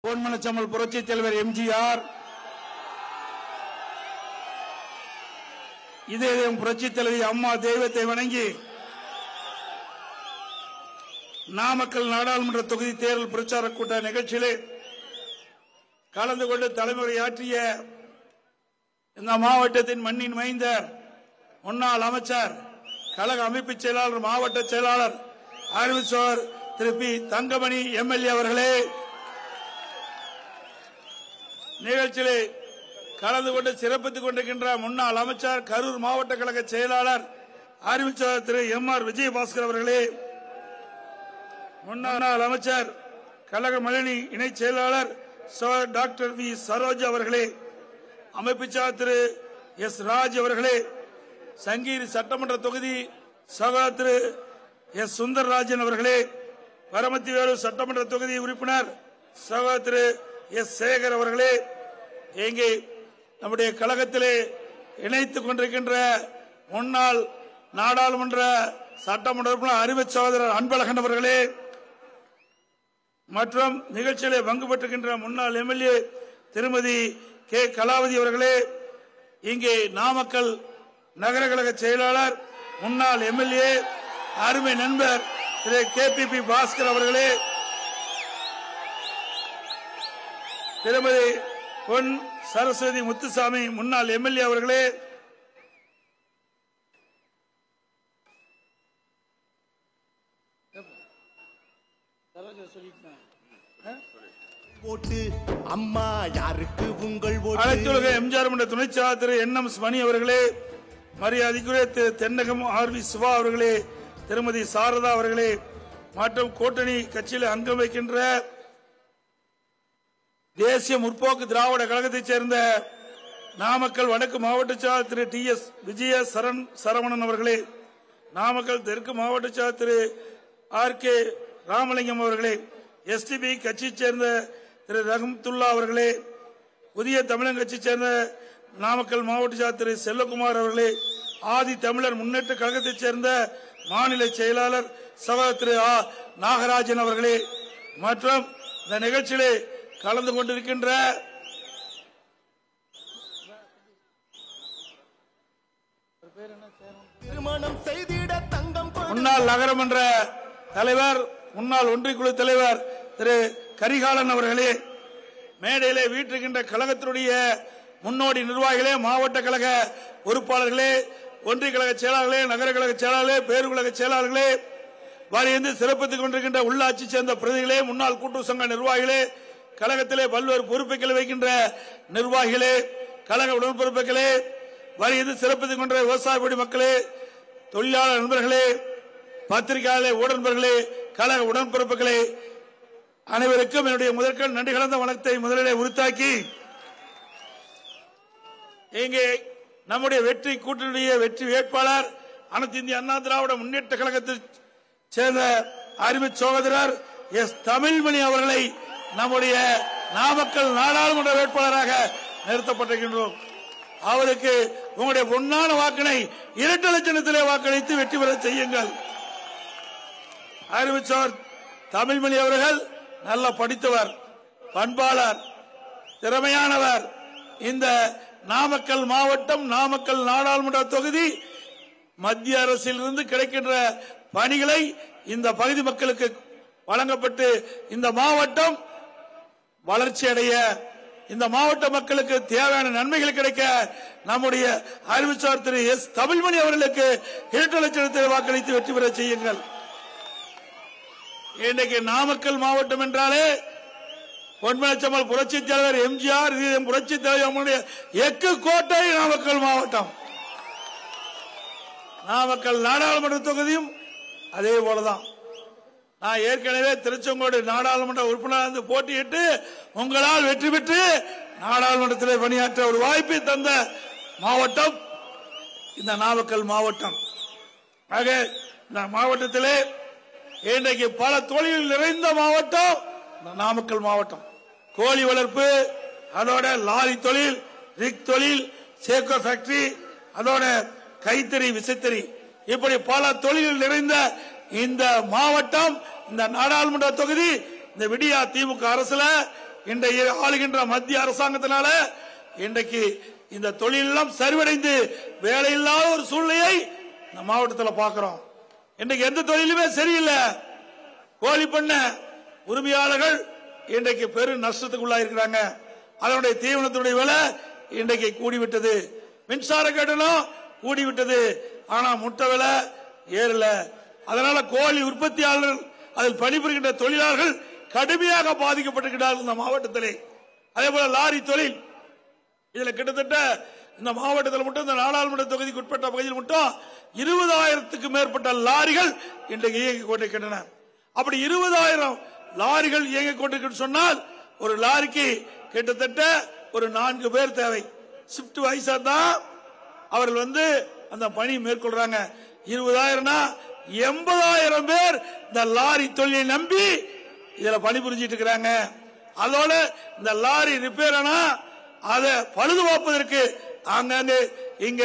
பொன்மனச்சம்மல் புரட்சி தலைவர் எம்ஜிஆர் இதே புரட்சி தலைவி அம்மா தெய்வத்தை வணங்கி நாமக்கல் நாடாளுமன்ற தொகுதி தேர்தல் பிரச்சார கூட்ட நிகழ்ச்சியிலே கலந்து கொண்டு தலைமுறையாற்றிய இந்த மாவட்டத்தின் மண்ணின் மைந்தர் முன்னாள் அமைச்சர் கழக அமைப்பு செயலாளர் மாவட்ட செயலாளர் அறிவிச்சோர் திரு பி தங்கமணி எம்எல்ஏ அவர்களே நிகழ்ச்சியிலே கலந்து கொண்டு சிறப்பித்துக் கொண்டிருக்கின்ற முன்னாள் அமைச்சர் கரூர் மாவட்ட கழக செயலாளர் அறிவிச்சர் திரு எம் ஆர் விஜயபாஸ்கர் அவர்களே முன்னாள் அமைச்சர் கழக மலினி இணை செயலாளர் சர் டாக்டர் வி சரோஜ் அவர்களே அமைப்புச்சார் திரு எஸ் ராஜ் அவர்களே சங்கீரி சட்டமன்ற தொகுதி சகோதரர் திரு எஸ் சுந்தரராஜன் அவர்களே பரமத்தி வேலூர் சட்டமன்ற தொகுதி உறுப்பினர் சகோதரர் திரு எஸ் சேகர் அவர்களே இங்கே நம்முடைய கழகத்திலே இணைத்துக் கொண்டிருக்கின்ற முன்னாள் நாடாளுமன்ற சட்டமன்ற உறுப்பினர் அறிவு சகோதரர் அன்பழகன் அவர்களே மற்றும் நிகழ்ச்சியிலே பங்கு பெற்றுகின்ற முன்னாள் எம்எல்ஏ திருமதி கே கலாவதி அவர்களே இங்கே நாமக்கல் நகர கழக செயலாளர் முன்னாள் எம்எல்ஏ அருமை நண்பர் Thiru K P P Baskar அவர்களே திருமதி பொன் சரஸ்வதி முத்துசாமி முன்னாள் எம்எல்ஏ அவர்களே ஓட்டு அம்மா யாருக்கு உங்கள் ஓட்டு அனைத்துலக எம்ஜிஆர் மன்ற துணை செயலாளர் திரு என் எம் மணி அவர்களே மரியாதைக்குரிய திரு தென்னகம் ஆர் வி சிவா அவர்களே திருமதி சாரதா அவர்களே மற்றும் கூட்டணி கட்சியில் அங்கம் வைக்கின்ற தேசிய முற்போக்கு திராவிட கழகத்தைச் சேர்ந்த நாமக்கல் வடக்கு மாவட்ட செயலாளர் திரு டி எஸ் விஜய சரண் சரவணன் அவர்களே நாமக்கல் தெற்கு மாவட்ட செயலாளர் திரு ஆர் கே ராமலிங்கம் அவர்களே எஸ்டிபி கட்சியைச் சேர்ந்த திரு ரஹமத்துல்லா அவர்களே புதிய தமிழன் கட்சியைச் சேர்ந்த நாமக்கல் மாவட்ட செயலாளர் திரு செல்லகுமார் அவர்களே ஆதி தமிழர் முன்னேற்ற கழகத்தைச் சேர்ந்த மாநில செயலாளர் சகோதரர் திரு ஆ நாகராஜன் அவர்களே மற்றும் இந்த நிகழ்ச்சியிலே கலந்து கொண்டிருக்கின்ற திருமணம் செய்திட தங்கம் கொடு முன்னாள் நகரமன்ற தலைவர் முன்னாள் ஒன்றியக்குழு தலைவர் திரு கரிகாலன் அவர்களே மேடையிலே வீட்டிருக்கின்ற கழகத்தினுடைய முன்னோடி நிர்வாகிகளே மாவட்ட கழக பொறுப்பாளர்களே ஒன்றிய கழக செயலாளர்களே நகர கழக செயலாளர்களே பேருக்கழக செயலாளர்களே வாரியிருந்து சிறப்பித்துக் கொண்டிருக்கின்ற உள்ளாட்சி சேர்ந்த பிரதிகளே முன்னாள் கூட்டுறவு சங்க நிர்வாகிகளே கழகத்திலே பல்வேறு பொறுப்புகளை வைக்கின்ற நிர்வாகிகளே கழக உடன்பொறுப்புகளே வாரியிருந்து சிறப்பித்துக் கொண்ட விவசாய குடி மக்களே தொழிலாளர் நண்பர்களே பத்திரிகையாளர் உடன்பர்களே கழக உடன்பிறப்புகளே அனைவருக்கும் என்னுடைய முதற்கண் நன்றி கலந்த வணக்கத்தை முதலிலே உறுத்தாக்கி இங்கே நம்முடைய வெற்றி கூட்டணியுடைய வெற்றி வேட்பாளர் அனைத்து இந்திய அண்ணா திராவிட முன்னேற்ற கழகத்தில் சேர்ந்த அறிவு சகோதரர் எஸ் தமிழ்மணி அவர்களை நம்முடைய நாமக்கல் நாடாளுமன்ற வேட்பாளராக நிறுத்தப்பட்டிருக்கின்றோம் அவருக்கு உங்களுடைய பொன்னான வாக்கினை இரண்டு லட்சணத்திலே வாக்களித்து வெற்றி பெற செய்யுங்கள் அறிவிச்சவர் தமிழ்மணி அவர்கள் நல்ல படித்தவர் பண்பாளர் திறமையானவர் இந்த நாமக்கல் மாவட்டம் நாமக்கல் நாடாளுமன்ற தொகுதி மத்திய அரசிலிருந்து கிடைக்கின்ற பணிகளை இந்த பகுதி மக்களுக்கு வழங்கப்பட்டு இந்த மாவட்டம் வளர்ச்சி அடைய இந்த மாவட்ட மக்களுக்கு தேவையான நன்மைகள் கிடைக்க நம்முடைய அறிவிச்சார் திரு எஸ் தமிழ்மணி அவர்களுக்கு இரண்டு லட்சத்தில் வாக்களித்து வெற்றி பெற செய்யுங்கள் இன்றைக்கு நாமக்கல் மாவட்டம் என்றாலே பொன்மனச்சம்மல் புரட்சி தலைவர் எம்ஜிஆர் இது புரட்சி தலைவர் எக்கு கோட்டை நாமக்கல் மாவட்டம் நாமக்கல் நாடாளுமன்ற தொகுதியும் அதே போலதான் நான் ஏற்கனவே திருச்செங்கோடு நாடாளுமன்ற உறுப்பினர் வந்து போட்டியிட்டு உங்களால் வெற்றி பெற்று நாடாளுமன்றத்தில் பணியாற்ற ஒரு வாய்ப்பை தந்த மாவட்டம் இந்த நாமக்கல் மாவட்டம் ஆக இந்த மாவட்டத்திலே இன்றைக்கு பல தொழில் நிறைந்த மாவட்டம் இந்த நாமக்கல் மாவட்டம் கோழி வளர்ப்பு அதோட லாரி தொழில் ரிக் தொழில் சேக்கோ ஃபேக்டரி அதோட கைத்தறி விசைத்தறி இப்படி பல தொழில் நிறைந்த இந்த மாவட்டம் இந்த நாடாளுமன்ற தொகுதி இந்த விடியா திமுக அரசுல இன்றைய ஆளுகின்ற மத்திய அரசாங்கத்தினால இன்றைக்கு இந்த தொழிலெல்லாம் சரிவடைந்து வேலையில்லாத ஒரு சூழ்நிலையை இந்த மாவட்டத்தில் பார்க்கிறோம் இன்றைக்கு எந்த தொழிலுமே சரியில்லை கோழி பண்ண உரிமையாளர்கள் இன்றைக்கு பெரும் நஷ்டத்துக்குள்ளா இருக்கிறாங்க அதனுடைய தீவனத்துடைய விலை இன்றைக்கு கூடிவிட்டது மின்சார கட்டணம் கூடிவிட்டது ஆனா முட்டை விலை ஏறல அதனால கோழி உற்பத்தியாளர்கள் அதில் பணிபுரிகின்ற தொழிலாளர்கள் கடுமையாக பாதிக்கப்பட்டிருக்கிறார்கள் இந்த மாவட்டத்திலே அதே போல லாரி தொழில் இதுல கிட்டத்தட்ட இந்த மாவட்டத்தில் மட்டும் இந்த நாடாளுமன்ற தொகுதிக்கு உட்பட்ட பகுதியில் மட்டும் இருபதாயிரத்துக்கு மேற்பட்ட லாரிகள் இன்றைக்கு இயங்கிக் கொண்டிருக்கின்றன அப்படி இருபதாயிரம் லாரிகள் இயங்கிக் கொண்டிருக்கின்ற சொன்னால் ஒரு லாரிக்கு கிட்டத்தட்ட ஒரு நான்கு பேர் தேவை ஷிப்ட் வைஸா தான் அவர்கள் வந்து அந்த பணி மேற்கொள்றாங்க இருபதாயிரம்னா எண்பதாயிரம் பேர் இந்த லாரி தொழிலை நம்பி இதுல பணிபுரிஞ்சிட்டு இருக்கிறாங்க அதோட இந்த லாரி ரிப்பேர் ஆனா அதை பழுது பார்ப்பதற்கு அங்கங்க இங்க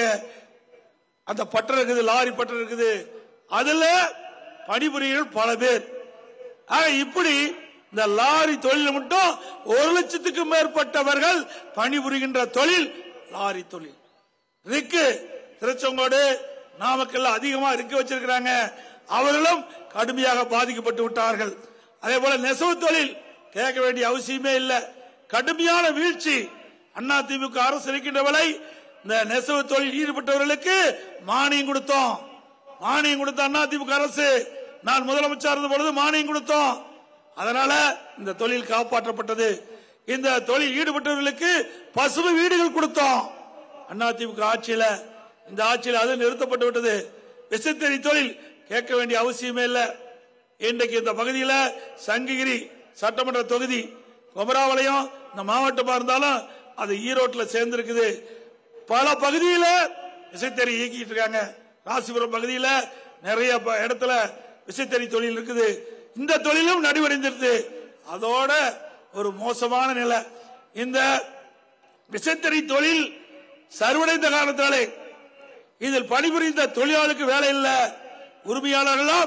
அந்த பட்டர் இருக்குது லாரி பட்டர் இருக்குது அதுல பணிபுரியர்கள் பல பேர் ஆக இப்படி இந்த லாரி தொழில் மட்டும் ஒரு லட்சத்துக்கும் மேற்பட்டவர்கள் பணிபுரிகின்ற தொழில் லாரி தொழில் ரிக்கு திருச்செங்கோடு நாமக்கல்ல அதிகமா ரிக்கு வச்சிருக்கிறாங்க அவர்களும் கடுமையாக பாதிக்கப்பட்டு விட்டார்கள் அதே போல நெசவு தொழில் கேட்க வேண்டிய அவசியமே இல்லை கடுமையான வீழ்ச்சி அண்ணா திமுக அரசு இருக்கின்ற விலை இந்த நெசவு தொழில் ஈடுபட்டவர்களுக்கு மானியம் கொடுத்தோம் மானியம் கொடுத்த அண்ணா திமுக அரசு நான் முதலமைச்சர் இருந்த பொழுது மானியம் கொடுத்தோம் அதனால இந்த தொழில் காப்பாற்றப்பட்டது இந்த தொழில் ஈடுபட்டவர்களுக்கு பசுமை வீடுகள் கொடுத்தோம் அதிமுக ஆட்சியில இந்த ஆட்சியில் அது நிறுத்தப்பட்டு விட்டது விசைத்தறி தொழில் கேட்க வேண்டிய அவசியமே இல்லை இன்றைக்கு இந்த பகுதியில் சங்ககிரி சட்டமன்ற தொகுதி குமராவளையம் இந்த மாவட்டமா இருந்தாலும் அது ஈரோட்டில் சேர்ந்திருக்குது பல பகுதியில விசைத்தறி இயக்கிட்டு இருக்காங்க ராசிபுரம் பகுதியில நிறைய ப- இடத்துல விசைத்தறி தொழில் இருக்குது இந்த தொழிலும் நடிவடைந்திருது அதோட ஒரு மோசமான நிலை இந்த விசைத்தறி தொழில் சர்வடைந்த காரணத்தாலே இதில் பணிபுரிந்த தொழிலாளருக்கு வேலை இல்ல உரிமையாளர்களும்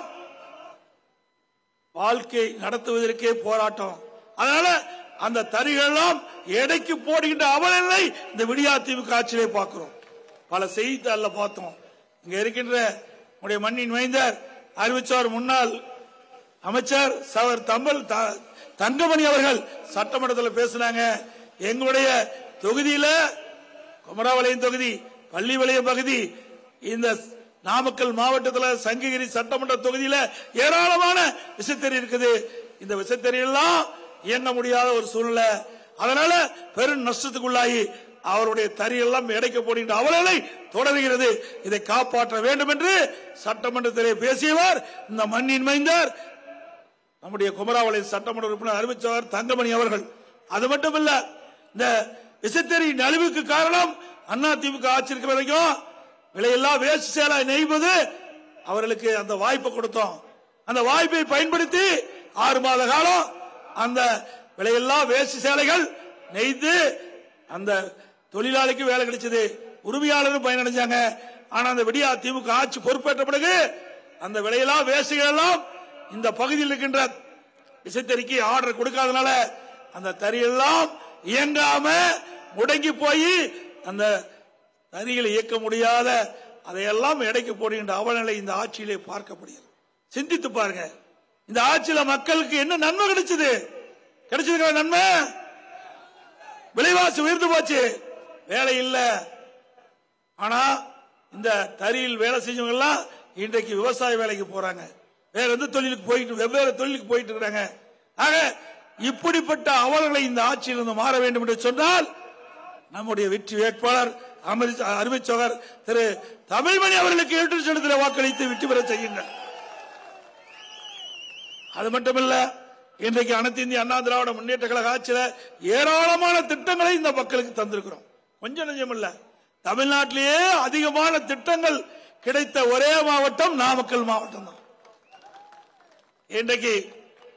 வாழ்க்கை நடத்துவதற்கே போராட்டம் அதனால அந்த தறிகளெல்லாம் எடைக்கு போடுகின்ற அவலநிலை இந்த விடியா திமுக ஆட்சியிலே பார்க்கிறோம் பல செய்தித்தாள்ல பார்த்தோம் இங்க இருக்கின்ற உடைய மண்ணின் மைந்தர் அறிவிச்சவர் முன்னாள் அமைச்சர் சவர் தம்பல் த- தங்கமணி அவர்கள் சட்டமன்றத்தில் பேசினாங்க எங்களுடைய தொகுதியில குமராவளையம் தொகுதி பள்ளிவளையம் பகுதி இந்த நாமக்கல் மாவட்டத்தில் சங்ககிரி சட்டமன்ற தொகுதியில ஏராளமான விசைத்தறி இருக்குது இந்த விசைத்தறி எல்லாம் இயங்க முடியாத ஒரு சூழ்நிலை அதனால பெரும் நஷ்டத்துக்குள்ளாகி அவருடைய தறி எல்லாம் எடைக்க போடுகின்ற அவலனை தொடர்கிறது இதை காப்பாற்ற வேண்டும் என்று சட்டமன்றத்திலே பேசியவர் இந்த மண்ணின் மைந்தர் நம்முடைய குமராவளை சட்டமன்ற உறுப்பினர் அறிவிச்சவர் தங்கமணி அவர்கள் அது மட்டும் இல்ல இந்த விசைத்தறி நலிவுக்கு காரணம் அண்ணா திமுக ஆட்சி இருக்கிற வரைக்கும் விலையெல்லாம் வேஸ்ட் சேலை நெய்வது அவர்களுக்கு அந்த வாய்ப்பை கொடுத்தோம் அந்த வாய்ப்பை பயன்படுத்தி ஆறு மாத காலம் அந்த விலையெல்லாம் வேஸ்ட் சேலைகள் நெய்து அந்த தொழிலாளிக்கு வேலை கிடைச்சது உரிமையாளரும் பயனடைஞ்சாங்க ஆனா அந்த விடியா திமுக ஆட்சி பொறுப்பேற்ற பிறகு அந்த விலையெல்லாம் வேஸ்டுகள் எல்லாம் இந்த பகுதியில் இருக்கின்ற விசைத்தறிக்கு ஆர்டர் கொடுக்காதனால அந்த தறியெல்லாம் இயங்காம முடங்கி போய் அந்த தறிகளை இயக்க முடியாத அதையெல்லாம் எடைக்கு போடுகின்ற அவலநிலை இந்த ஆட்சியிலே பார்க்கப்படுகிறது சிந்தித்து பாருங்க இந்த ஆட்சியில மக்களுக்கு என்ன நன்மை கிடைச்சது கிடைச்சிருக்கிற நன்மை விலைவாசி உயர்ந்து போச்சு வேலை இல்ல ஆனா இந்த தறியில் வேலை செஞ்சவங்க எல்லாம் இன்றைக்கு விவசாய வேலைக்கு போறாங்க வேற எந்த தொழிலுக்கு போயிட்டு வெவ்வேறு தொழிலுக்கு போயிட்டு இருக்காங்க ஆக இப்படிப்பட்ட அவலங்களை இந்த ஆட்சியிலிருந்து மாற வேண்டும் என்று சொன்னால் நம்முடைய வெற்றி வேட்பாளர் அமரி- அறிவிச்சவர் திரு தமிழ்மணி அவர்களுக்கு ஏற்று செலுத்தின வாக்களித்து வெற்றி பெற செய்யுங்கள் அது மட்டுமல்ல இன்றைக்கு அனைத்து இந்திய அண்ணா திராவிட முன்னேற்ற கழக ஆட்சியில ஏராளமான திட்டங்களை இந்த மக்களுக்கு தந்திருக்கிறோம் கொஞ்சம் நெஞ்சம் இல்ல தமிழ்நாட்டிலேயே அதிகமான திட்டங்கள் கிடைத்த ஒரே மாவட்டம் நாமக்கல் மாவட்டம் தான் இன்றைக்கு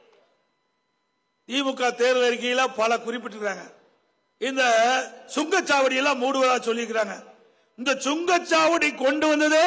திமுக தேர்தல் அறிக்கையில பல குறிப்பிட்டிருக்காங்க இந்த சுங்கச்சாவடி எல்லாம் மூடுவதா சொல்லியிருக்கிறாங்க இந்த சுங்கச்சாவடி கொண்டு வந்ததே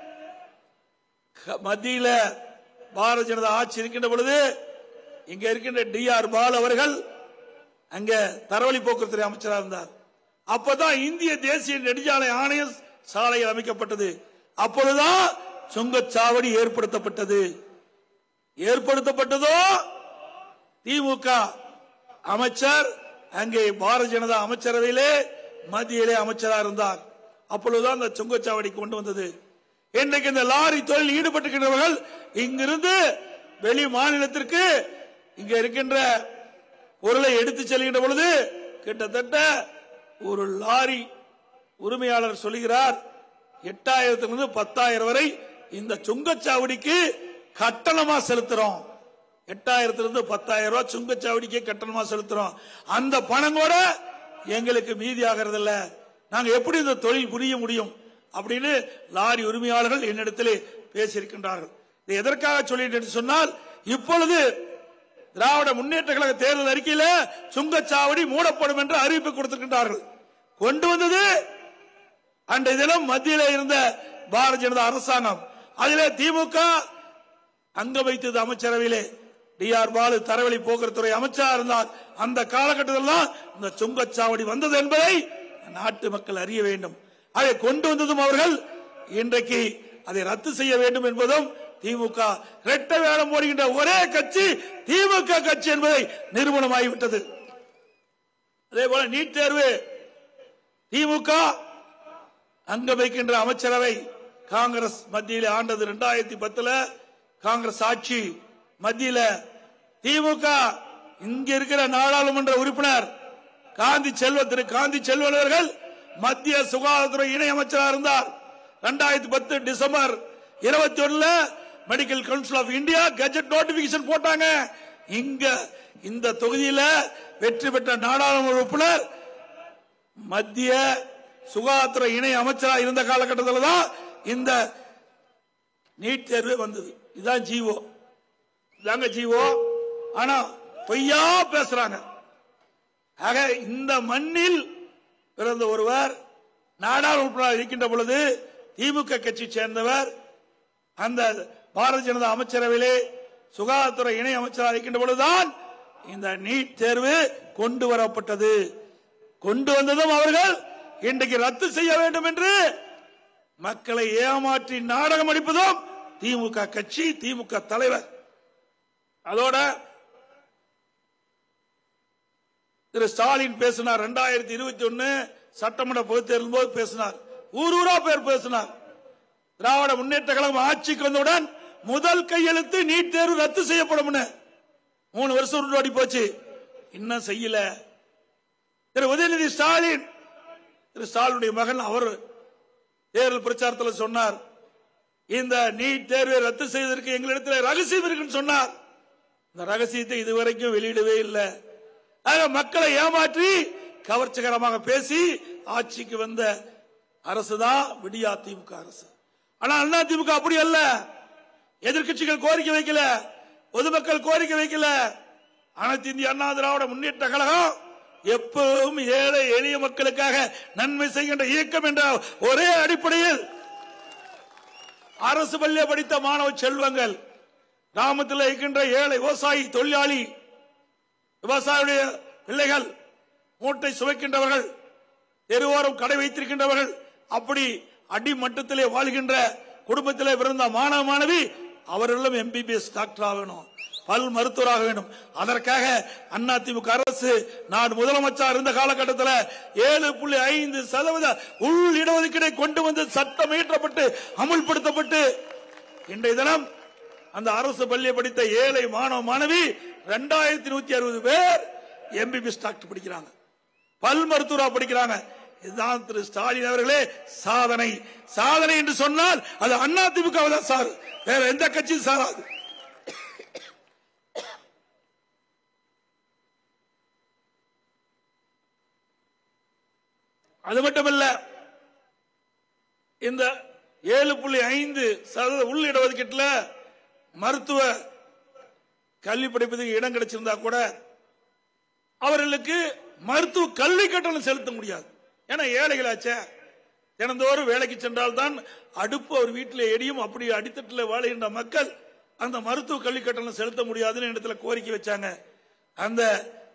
க- மத்தியில பாரதிய ஜனதா ஆட்சி இருக்கின்ற பொழுது இங்க இருக்கின்ற டி ஆர் பால் அவர்கள் அங்க தரவழி போக்குவரத்து அமைச்சராக இருந்தார் அப்பதான் இந்திய தேசிய நெடுஞ்சாலை ஆணைய சாலை அமைக்கப்பட்டது அப்பொழுதுதான் சுங்கச்சாவடி ஏற்படுத்தப்பட்டது ஏற்படுத்தப்பட்டதோ திமுக அமைச்சர் அங்கே பாரதிய ஜனதா அமைச்சரவையிலே மத்தியிலே அமைச்சராக இருந்தார் அப்பொழுதுதான் அந்த சுங்கச்சாவடி கொண்டு வந்தது இன்றைக்கு இந்த லாரி தொழில் ஈடுபட்டிருக்கின்றவர்கள் இங்கிருந்து வெளி மாநிலத்திற்கு இங்க இருக்கின்ற பொருளை எடுத்து செல்கின்ற பொழுது கிட்டத்தட்ட ஒரு லாரி உரிமையாளர் சொல்லுகிறார் எட்டாயிரத்திலிருந்து பத்தாயிரம் வரை இந்த சுங்கச்சாவடிக்கு கட்டணமா செலுத்துறோம் எட்டாயிரத்திலிருந்து பத்தாயிரம் ரூபாய் சுங்கச்சாவடிக்கு கட்டணமா செலுத்துறோம் அந்த பணம் கூட எங்களுக்கு மீதி ஆகிறது இல்ல நாங்க எப்படி இந்த தொழில் புரிய முடியும் அப்படின்னு லாரி உரிமையாளர்கள் என்னிடத்திலே பேசியிருக்கின்றார்கள் இதை எதற்காக சொல்லிட்டு சொன்னால் இப்பொழுது திராவிட முன்னேற்ற கழக தேர்தல் அறிக்கையில சுங்கச்சாவடி மூடப்படும் என்று அறிவிப்பு கொடுத்திருக்கின்றார்கள் கொண்டு வந்தது அன்றைய தினம் மத்தியில இருந்த பாரதிய ஜனதா அரசாங்கம் அதிலே திமுக அங்க வைத்தது அமைச்சரவையிலே டி ஆர் பாலு தரவழி போக்குவரத்துறை அமைச்சராக இருந்தார் அந்த காலகட்டத்தில் தான் இந்த சுங்கச்சாவடி வந்தது என்பதை நாட்டு மக்கள் அறிய வேண்டும் அதை கொண்டு வந்ததும் அவர்கள் இன்றைக்கு அதை ரத்து செய்ய வேண்டும் என்பதும் திமுக இரட்டை வேடம் போடுகின்ற ஒரே கட்சி திமுக கட்சி என்பதை நிறுவனமாகிவிட்டது அதே போல நீட் தேர்வு திமுக அங்க வைக்கின்ற அமைச்சரவை காங்கிரஸ் மத்தியில் ஆண்டது இரண்டாயிரத்தி பத்துல காங்கிரஸ் ஆட்சி மத்தியில திமுக இங்க இருக்கிற நாடாளுமன்ற உறுப்பினர் காந்தி செல்வ திரு காந்தி செல்வன் அவர்கள் மத்திய சுகாதாரத்துறை இணை அமைச்சராக இருந்தார் இரண்டாயிரத்தி பத்து டிசம்பர் இருபத்தி ஒண்ணுல medical council of India gazette notification போட்டாங்க இங்க இந்த தொகுதியில வெற்றி பெற்ற நாடாளுமன்ற உறுப்பினர் மத்திய சுகாதாரத்துறை இணை அமைச்சராக இருந்த காலகட்டத்தில் தான் இந்த நீட் தேர்வு வந்தது இதுதான் ஜீவோ இதாங்க ஜீவோ ஆனா பொய்யா பேசுறாங்க ஆக இந்த மண்ணில் பிறந்த ஒருவர் நாடாளுமன்ற இருக்கின்ற பொழுது திமுக கட்சி சேர்ந்தவர் அந்த பாரதிய ஜனதா அமைச்சரவையிலே சுகாதாரத்துறை இணை அமைச்சராக இருக்கின்ற பொழுதுதான் இந்த நீட் தேர்வு கொண்டு வரப்பட்டது கொண்டு வந்ததும் அவர்கள் இன்றைக்கு ரத்து செய்ய வேண்டும் என்று மக்களை ஏமாற்றி நாடகம் அடிப்பதும் திமுக கட்சி திமுக தலைவர் அதோட திரு ஸ்டாலின் பேசினார் இரண்டாயிரத்தி இருபத்தி ஒன்னு சட்டமன்ற பொதுத் தேர்தல் போது பேசினார் ஊர் ஊரா பேர் பேசினார் திராவிட முன்னேற்ற கழகம் ஆட்சிக்கு வந்தவுடன் முதல் கையெழுத்து நீட் தேர்வு ரத்து செய்யப்படும் மூணு வருஷம் முன்னாடி போச்சு இன்னும் செய்யல திரு உதயநிதி ஸ்டாலின் திரு ஸ்டாலினுடைய மகன் அவர் தேர்தல் பிரச்சாரத்தில் சொன்னார் இந்த நீட் தேர்வை ரத்து செய்வதற்கு எங்களிடத்தில் ரகசியம் இருக்குன்னு சொன்னார் இந்த ரகசியத்தை இதுவரைக்கும் வெளியிடவே இல்லை ஆக மக்களை ஏமாற்றி கவர்ச்சிகரமாக பேசி ஆட்சிக்கு வந்த அரசுதான் விடியா திமுக அரசு ஆனா அண்ணா திமுக அப்படி அல்ல எதிர்க்கட்சிகள் கோரிக்கை வைக்கல பொதுமக்கள் கோரிக்கை வைக்கல அனைத்து இந்திய அண்ணா திராவிட முன்னேற்ற கழகம் எப்பவும் ஏழை எளிய மக்களுக்காக நன்மை செய்கின்ற இயக்கம் என்ற ஒரே அடிப்படையில் அரசு பள்ளியை படித்த மாணவ செல்வங்கள் கிராமத்தில் இருக்கின்ற ஏழை விவசாயி தொழிலாளி விவசாயியுடைய பிள்ளைகள் மூட்டை சுவைக்கின்றவர்கள் தெருவோரம் கடை வைத்திருக்கின்றவர்கள் அப்படி அடிமட்டத்திலே வாழ்கின்ற குடும்பத்திலே பிறந்த மாணவ மாணவி அவர்களும் எம்பிபிஎஸ் டாக்டர் ஆகணும் பல் மருத்துவராக வேண்டும் அதற்காக அண்ணா திமுக அரசு நான் முதலமைச்சர் இருந்த காலகட்டத்தில் ஏழு புள்ளி ஐந்து சதவீத உள் இடஒதுக்கீடை கொண்டு வந்து சட்டம் இயற்றப்பட்டு அமுல்படுத்தப்பட்டு இன்றைய தினம் அந்த அரசு பள்ளியை படித்த ஏழை மாணவ மாணவி ரெண்டாயிரத்தி நூத்தி அறுபது பேர் எம்பிபிஎஸ் டாக்டர் படிக்கிறாங்க பல் மருத்துவரா படிக்கிறாங்க இதுதான் திரு ஸ்டாலின் அவர்களே சாதனை சாதனை என்று சொன்னால் அது அண்ணா திமுக தான் சார் வேற எந்த கட்சியும் சாராது அது மட்டுமல்ல இந்த ஏழு புள்ளி ஐந்து சதவீத உள் இடஒதுக்கீட்டுல மருத்துவ கல்வி படிப்பதற்கு இடம் கிடைச்சிருந்தா கூட அவர்களுக்கு மருத்துவ கல்வி கட்டணம் செலுத்த முடியாது ஏன்னா ஏழைகளாச்சே தினந்தோறும் வேலைக்கு சென்றால் தான் அடுப்பு அவர் வீட்டில் எரியும் அப்படி அடித்தட்டில் வாழுகின்ற மக்கள் அந்த மருத்துவ கல்வி கட்டணம் செலுத்த முடியாதுன்னு இடத்துல கோரிக்கை வச்சாங்க அந்த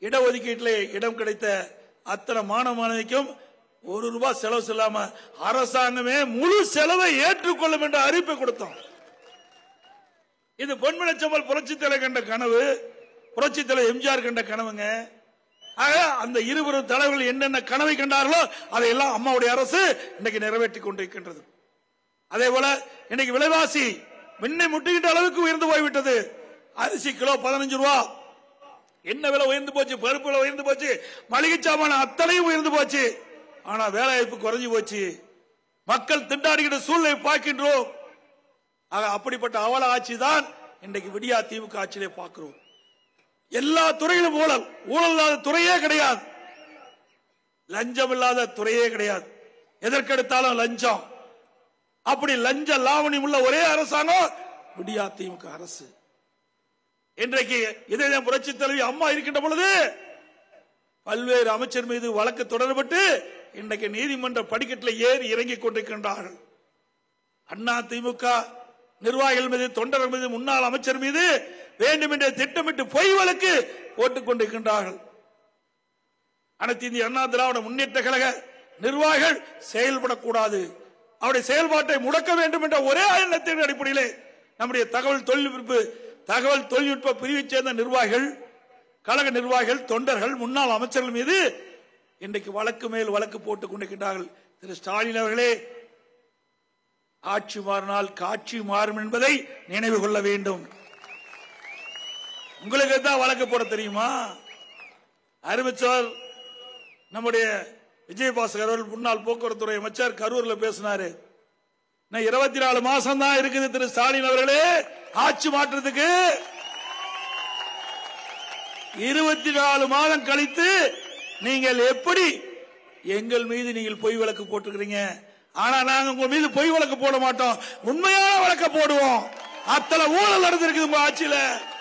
இடஒதுக்கீட்டிலே இடம் கிடைத்த அத்தனை மாணவ மாணவிக்கும் ஒரு ரூபாய் செலவு செல்லாம அரசாங்கமே முழு செலவை ஏற்றுக்கொள்ளும் என்ற அறிவிப்பை கொடுத்தோம் இது பொன்மனச்சம்பல் புரட்சி தலை கண்ட கனவு புரட்சி தலை எம்ஜிஆர் கண்ட கனவுங்க ஆக அந்த இருவரும் தலைவர்கள் என்னென்ன கனவை கண்டார்களோ அதையெல்லாம் அம்மாவுடைய அரசு இன்னைக்கு நிறைவேற்றி கொண்டிருக்கின்றது அதே போல இன்னைக்கு விலைவாசி விண்ணை முட்டுகின்ற அளவுக்கு உயர்ந்து போய்விட்டது அரிசி கிலோ பதினஞ்சு ரூபா என்ன விலை உயர்ந்து போச்சு பருப்பு விலை உயர்ந்து போச்சு மளிகை சாமான அத்தனையும் உயர்ந்து போச்சு ஆனா வேலை வாய்ப்பு குறைஞ்சு போச்சு மக்கள் திண்டாடுகிற சூழ்நிலை பார்க்கின்றோம் ஆக அப்படிப்பட்ட அவல ஆட்சி தான் இன்றைக்கு விடியா திமுக ஆட்சியிலே பார்க்கிறோம் எல்லா துறையிலும் ஊழல் ஊழல் இல்லாத துறையே கிடையாது லஞ்சம் இல்லாத துறையே கிடையாது எதற்கெடுத்தாலும் லஞ்சம் அப்படி லஞ்ச லாவணியம் உள்ள ஒரே அரசாங்கம் விடியா திமுக அரசு இன்றைக்கு இதே புரட்சி தலைவி அம்மா இருக்கின்ற பொழுது பல்வேறு அமைச்சர் மீது வழக்கு தொடரப்பட்டு இன்றைக்கு நீதிமன்ற படிக்கட்டில் ஏறி இறங்கிக் கொண்டிருக்கின்றார்கள் அண்ணா திமுக நிர்வாகிகள் மீது தொண்டர்கள் மீது முன்னாள் அமைச்சர் மீது வேண்டுமென்றே திட்டமிட்டு பொய் வழக்கு போட்டுக் கொண்டிருக்கின்றார்கள் அனைத்து இந்திய அண்ணா திராவிட முன்னேற்ற கழக நிர்வாகிகள் செயல்படக்கூடாது அவருடைய செயல்பாட்டை முடக்க வேண்டும் என்ற ஒரே எண்ணத்தின் அடிப்படையிலே நம்முடைய தகவல் தொழில்நுட்ப தகவல் தொழில்நுட்ப பிரிவைச் சேர்ந்த நிர்வாகிகள் கழக நிர்வாகிகள் தொண்டர்கள் முன்னாள் அமைச்சர்கள் மீது இன்றைக்கு வழக்கு மேல் வழக்கு போட்டுக் கொண்டிருக்கின்றார்கள் திரு ஸ்டாலின் அவர்களே ஆட்சி மாறினால் காட்சி மாறும் என்பதை நினைவு கொள்ள வேண்டும் உங்களுக்கு தான் வழக்கு போட தெரியுமா அறிவிச்சார் நம்முடைய விஜயபாஸ்கர் அவர்கள் முன்னாள் போக்குவரத்துறை அமைச்சர் கரூர்ல பேசினாரு இன்னும் இருபத்தி நாலு மாசம் தான் இருக்குது திரு ஸ்டாலின் அவர்களே ஆட்சி மாற்றத்துக்கு இருபத்தி நாலு மாதம் கழித்து நீங்கள் எப்படி எங்கள் மீது நீங்கள் பொய் வழக்கு போட்டுக்கிறீங்க ஆனா நாங்க உங்க மீது பொய் வழக்கு போட மாட்டோம் உண்மையான வழக்க போடுவோம் அத்தனை ஊழல் நடந்திருக்குது உங்க ஆட்சியில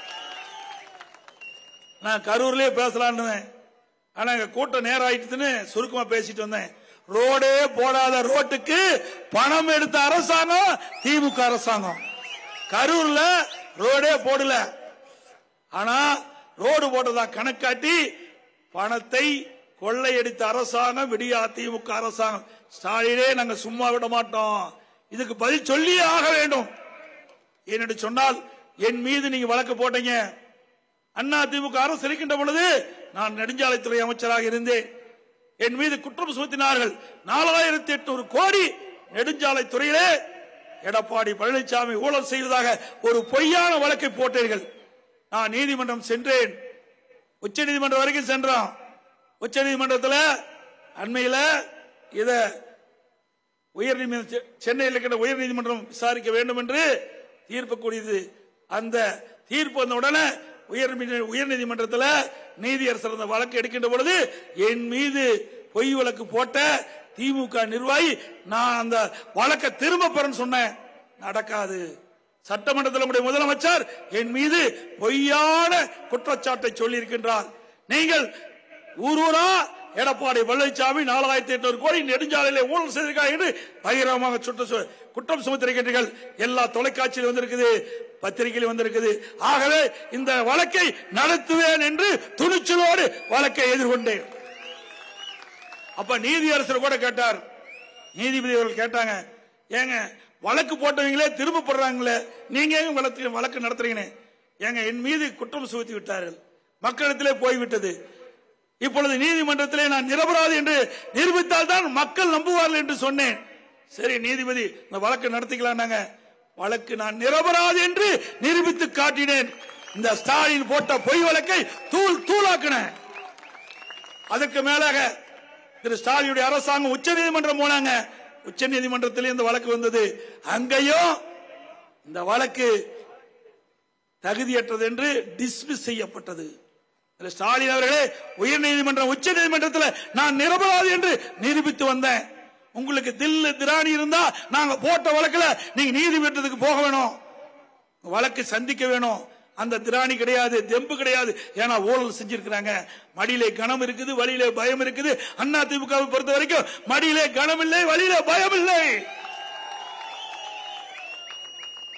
நான் கரூர்லயே பேசலான்னு இருந்தேன். ஆனா எங்க கூட்டம் நேரம் ஆயிட்டுன்னு சுருக்கமா பேசிட்டு வந்தேன் ரோடே போடாத ரோட்டுக்கு பணம் எடுத்த அரசாங்கம் திமுக அரசாங்கம் கரூர்ல ரோடே போடல ஆனா ரோடு போட்டதா கணக்காட்டி பணத்தை கொள்ளையடித்த அரசாங்கம் விடியா திமுக அரசாங்கம் ஸ்டாலினே நாங்க சும்மா விட மாட்டோம் இதுக்கு பதில் சொல்லியே ஆக வேண்டும் ஏனென்று சொன்னால் என் மீது நீங்க வழக்கு போட்டீங்க அண்ணா திமுக அரசு இருக்கின்ற பொழுது நான் நெடுஞ்சாலைத்துறை அமைச்சராக இருந்தேன் என் மீது குற்றம் சுமத்தினார்கள் நாலாயிரத்தி எட்நூறு கோடி நெடுஞ்சாலை துறையிலே எடப்பாடி பழனிசாமி ஊழல் செய்ததாக ஒரு பொய்யான வழக்கை போட்டீர்கள் நான் நீதிமன்றம் சென்றேன் உச்ச நீதிமன்றம் வரைக்கும் சென்றோம் உச்ச நீதிமன்றத்தில் அண்மையில இத உயர் நீதிமன்ற சென்னையில் இருக்கின்ற உயர் நீதிமன்றம் விசாரிக்க வேண்டும் என்று தீர்ப்பு கூடியது அந்த தீர்ப்பு வந்த உடனே உயர் நீதி- உயர் நீதிமன்றத்தில் நீதியரசர் அந்த வழக்கு எடுக்கின்ற பொழுது என் மீது பொய் வழக்கு போட்ட திமுக நிர்வாகி நான் அந்த வழக்கை திரும்ப பெறன்னு சொன்னேன் நடக்காது சட்டமன்றத்தில் நம்முடைய முதலமைச்சர் என் மீது பொய்யான குற்றச்சாட்டை சொல்லியிருக்கின்றார் நீங்கள் ஊர் ஊரா எடப்பாடி பழனிசாமி நாலாயிரத்தி எட்நூறு கோடி நெடுஞ்சாலையில ஊழல் செய்திருக்காங்க என்று பகிரங்கமாக சுட்ட சு- குற்றம் சுமத்திருக்கின்றீர்கள் எல்லா தொலைக்காட்சியில் வந்திருக்குது பத்திரிகையில் வந்திருக்குது ஆகவே இந்த வழக்கை நடத்துவேன் என்று துணிச்சலோடு வழக்கை எதிர்கொண்டேன் அப்ப நீதியரசர் கூட கேட்டார் நீதிபதி அவர்கள் கேட்டாங்க ஏங்க வழக்கு போட்டவங்களே திரும்ப போடுறாங்களே நீங்க ஏங்க வழக்கு வழக்கு நடத்துறீங்கன்னு ஏங்க என் மீது குற்றம் சுமத்தி விட்டார்கள் மக்களிடத்திலே போய்விட்டது இப்பொழுது நீதிமன்றத்திலே நான் நிரபராதி என்று நிரூபித்தால் தான் மக்கள் நம்புவார்கள் என்று சொன்னேன் சரி நீதிபதி இந்த வழக்கு நடத்திக்கலாம்னாங்க வழக்கு நான் நிரபராதி என்று நிரூபித்து காட்டினேன் இந்த ஸ்டாலின் போட்ட பொய் வழக்கை தூள் தூளாக்கினேன் அதற்கு மேலாக திரு ஸ்டாலினுடைய அரசாங்கம் உச்ச நீதிமன்றம் போனாங்க உச்ச நீதிமன்றத்திலே இந்த வழக்கு வந்தது அங்கேயும் இந்த வழக்கு தகுதியற்றது என்று டிஸ்மிஸ் செய்யப்பட்டது திரு ஸ்டாலின் அவர்களே உயர் நீதிமன்றம் உச்ச நீதிமன்றத்தில் நான் நிரபராதி என்று நிரூபித்து வந்தேன் உங்களுக்கு தில்லு திராணி இருந்தா நாங்க போட்ட வழக்குல நீங்க நீதிமன்றத்துக்கு போக வேணும் வழக்கு சந்திக்க வேணும் அந்த திராணி கிடையாது தெம்பு கிடையாது ஏன்னா ஊழல் செஞ்சிருக்கிறாங்க மடியிலே கணம் இருக்குது வழியிலே பயம் இருக்குது அண்ணா திமுகவை பொறுத்த வரைக்கும் மடியிலே கணம் இல்லை வழியிலே பயம் இல்லை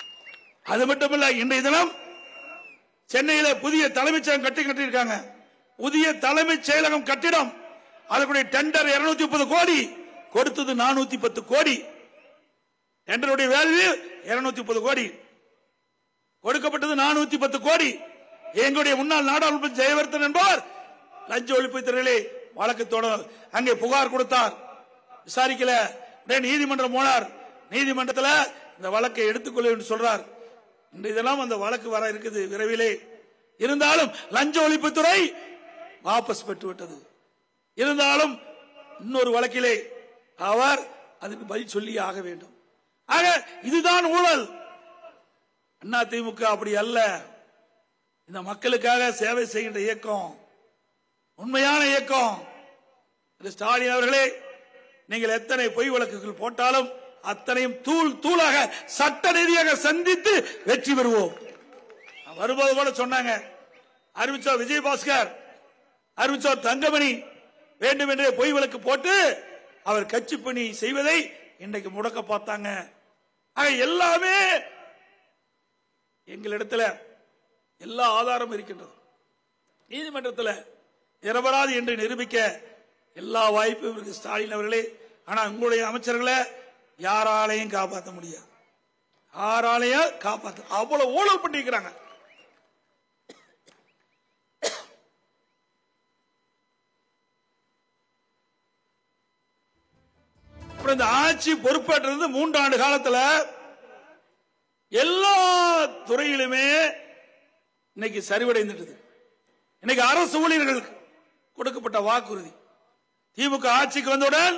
அது மட்டுமல்ல இன்றைய தினம் சென்னையில புதிய தலைமைச் செயலகம் கட்டி கட்டியிருக்காங்க புதிய தலைமைச் செயலகம் கட்டிடம் அதற்குடைய டெண்டர் 230 முப்பது கோடி கொடுத்தது நானூத்தி பத்து கோடி டெண்டருடைய வேல்யூ 230 முப்பது கோடி கொடுக்கப்பட்டது நானூத்தி பத்து கோடி எங்களுடைய முன்னாள் நாடாளுமன்ற ஜெயவர்தன் என்பவர் லஞ்ச ஒழிப்புத்துறையிலே வழக்கு தொடர் அங்கே புகார் கொடுத்தார் விசாரிக்கல உடனே நீதிமன்றம் போனார் நீதிமன்றத்தில் இந்த வழக்கை எடுத்துக்கொள்ள என்று சொல்றார் இன்று இதெல்லாம் அந்த வழக்கு வர இருக்குது விரைவிலே இருந்தாலும் லஞ்ச ஒழிப்புத்துறை வாபஸ் பெற்று விட்டது இருந்தாலும் இன்னொரு வழக்கிலே அவர் அதுக்கு பதில் சொல்லி ஆக வேண்டும் ஆக இதுதான் ஊழல் அண்ணா திமுக அப்படி அல்ல இந்த மக்களுக்காக சேவை செய்கின்ற இயக்கம் உண்மையான இயக்கம் திரு ஸ்டாலின் அவர்களே நீங்கள் எத்தனை பொய் வழக்குகள் போட்டாலும் அத்தனையும் தூள் தூளாக சட்ட ரீதியாக சந்தித்து வெற்றி பெறுவோம் வரும்போது கூட சொன்னாங்க அறிவிச்சோர் விஜயபாஸ்கர் அறிவிச்சோர் தங்கமணி வேண்டும் என்றே பொய் வழக்கு போட்டு அவர் கட்சி பணி செய்வதை இன்றைக்கு முடக்க பார்த்தாங்க ஆக எல்லாமே எங்களிடத்துல எல்லா ஆதாரமும் இருக்கின்றது நீதிமன்றத்தில் நிரபராதி என்று நிரூபிக்க எல்லா வாய்ப்பும் இருக்கு ஸ்டாலின் அவர்களே ஆனா உங்களுடைய அமைச்சர்களை யாராலையும் காப்பாற்ற முடியாது யாராலையும் காப்பாற்ற அவ்வளவு ஊழல் பண்ணிக்கிறாங்க அப்புறம் இந்த ஆட்சி பொறுப்பேற்றது மூன்றாண்டு காலத்துல எல்லா துறையிலுமே இன்னைக்கு சரிவடைந்துட்டது இன்னைக்கு அரசு ஊழியர்களுக்கு கொடுக்கப்பட்ட வாக்குறுதி திமுக ஆட்சிக்கு வந்தவுடன்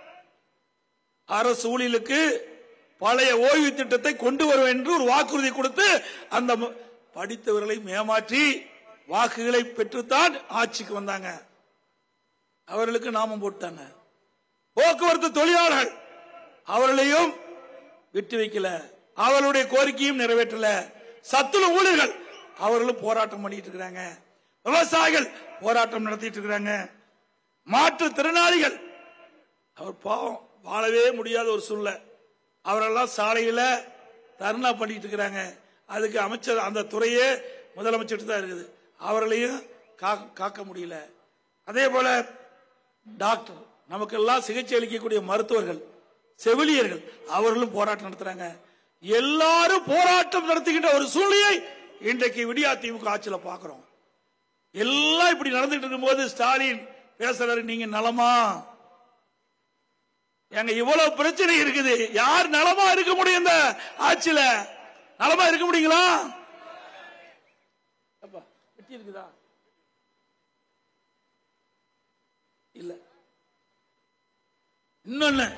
அரசு ஊழியர்களுக்கு பழைய ஓய்வு திட்டத்தை கொண்டு வருவேன் என்று ஒரு வாக்குறுதி கொடுத்து அந்த ம- படித்தவர்களை ஏமாற்றி வாக்குகளை பெற்றுத்தான் ஆட்சிக்கு வந்தாங்க அவர்களுக்கு நாமம் போட்டாங்க போக்குவரத்து தொழிலாளர்கள் அவர்களையும் விட்டு வைக்கல அவர்களுடைய கோரிக்கையும் நிறைவேற்றல சத்துண ஊழியர்கள் அவர்களும் போராட்டம் பண்ணிட்டு இருக்கிறாங்க விவசாயிகள் போராட்டம் நடத்திட்டு இருக்கிறாங்க மாற்றுத்திறனாளிகள் அவர் பாவம் வாழவே முடியாத ஒரு சூழ்நிலை அவரெல்லாம் சாலையில தர்ணா பண்ணிட்டு இருக்கிறாங்க அதுக்கு அமைச்சர் அந்த துறையே முதலமைச்சர் தான் இருக்குது அவர்களையும் கா- காக்க முடியல அதே போல டாக்டர் நமக்கெல்லாம் சிகிச்சை அளிக்கக்கூடிய மருத்துவர்கள் செவிலியர்கள் அவர்களும் போராட்டம் நடத்துறாங்க எல்லாரும் போராட்டம் நடத்துகின்ற ஒரு சூழ்நிலையை இன்றைக்கு விடியா திமுக ஆட்சியில பாக்குறோம் எல்லாம் இப்படி நடந்துட்டு இருக்கும்போது ஸ்டாலின் பேசுறாரு நீங்க நலமா எங்க இவ்வளவு பிரச்சனை இருக்குது யார் நலமா இருக்க முடியும் இந்த ஆட்சியில நலமா இருக்க முடியுங்களா அப்பா, வெட்டி இருக்குதா இல்ல இன்னொன்னு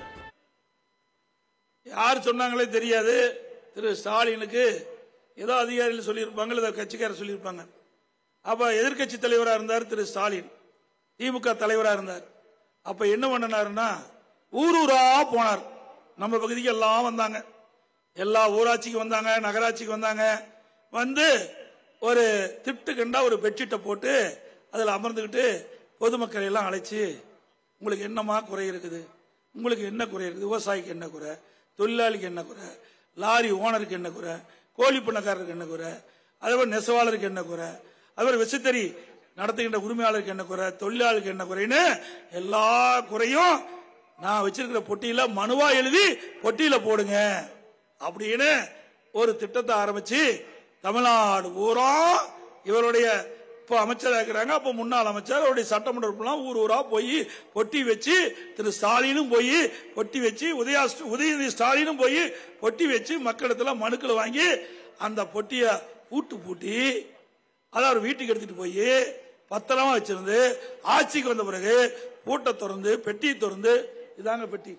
யார் சொன்னாங்களே தெரியாது திரு ஸ்டாலினுக்கு ஏதோ அதிகாரிகள் சொல்லியிருப்பாங்க இல்ல கட்சிக்காரர் சொல்லியிருப்பாங்க அப்ப எதிர்க்கட்சி தலைவரா இருந்தார் திரு ஸ்டாலின் திமுக தலைவரா இருந்தார் அப்ப என்ன பண்ணினாருன்னா ஊர் ஊரா போனார் நம்ம பகுதிக்கு எல்லாம் வந்தாங்க எல்லா ஊராட்சிக்கு வந்தாங்க நகராட்சிக்கு வந்தாங்க வந்து ஒரு திட்டு கண்டா ஒரு பெட்ஷீட்டை போட்டு அதில் அமர்ந்துக்கிட்டு பொதுமக்களை எல்லாம் அழைச்சு உங்களுக்கு என்னமா குறை இருக்குது உங்களுக்கு என்ன குறை இருக்குது விவசாயிக்கு என்ன குறை தொழிலாளிக்கு என்ன குறை லாரி ஓனருக்கு என்ன குறை கோழி பண்ணக்காரருக்கு என்ன குறை அதேபோல் நெசவாளருக்கு என்ன குறை அதேபோல் விசைத்தறி நடத்துகின்ற உரிமையாளருக்கு என்ன குறை தொழிலாளருக்கு என்ன குறைன்னு எல்லா குறையும் நான் வச்சிருக்கிற பொட்டியில மனுவா எழுதி பொட்டியில போடுங்க அப்படின்னு ஒரு திட்டத்தை ஆரம்பிச்சு தமிழ்நாடு பூரா இவருடைய இப்போ அமைச்சராக இருக்கிறாங்க அப்போ முன்னாள் அமைச்சர் அவருடைய சட்டமன்ற உறுப்பினர்லாம் ஊர் ஊரா போய் பொட்டி வச்சு திரு ஸ்டாலினும் போய் பொட்டி வச்சு உதயா உதயநிதி ஸ்டாலினும் போய் பொட்டி வச்சு மக்களிடத்துல மனுக்களை வாங்கி அந்த பொட்டியை பூட்டு பூட்டி அதை அவர் வீட்டுக்கு எடுத்துட்டு போய் பத்திரமா வச்சிருந்து ஆட்சிக்கு வந்த பிறகு பூட்டை திறந்து பெட்டியை திறந்து இதாங்க பெட்டி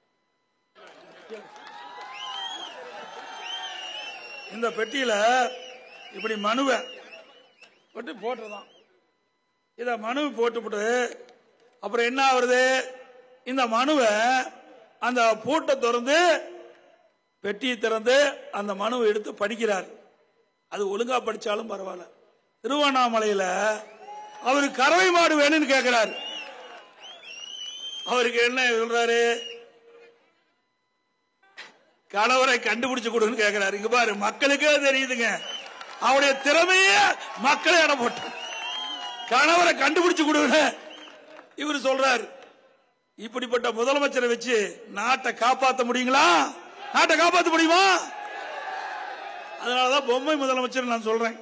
இந்த பெட்டியில இப்படி மனுவை போட்டு போட்டுறதான் இத மனு போட்டுவிட்டு அப்புறம் என்ன ஆகுறது இந்த மனுவை அந்த பூட்டை திறந்து பெட்டியை திறந்து அந்த மனுவை எடுத்து படிக்கிறார் அது ஒழுங்கா படிச்சாலும் பரவாயில்ல திருவண்ணாமலையில அவரு கறவை மாடு வேணும்னு கேட்கிறாரு அவருக்கு என்ன சொல்றாரு கணவரை கண்டுபிடிச்சு கொடுன்னு கேட்கிறாரு இங்க பாரு மக்களுக்கே தெரியுதுங்க அவருடைய திறமையே மக்களை இடம் போட்டு கணவரை கண்டுபிடிச்சு கொடுங்க இவர் சொல்றார் இப்படிப்பட்ட முதலமைச்சரை வச்சு நாட்டை காப்பாத்த முடியுங்களா நாட்டை காப்பாத்த முடியுமா அதனாலதான் பொம்மை முதலமைச்சர் நான் சொல்றேன்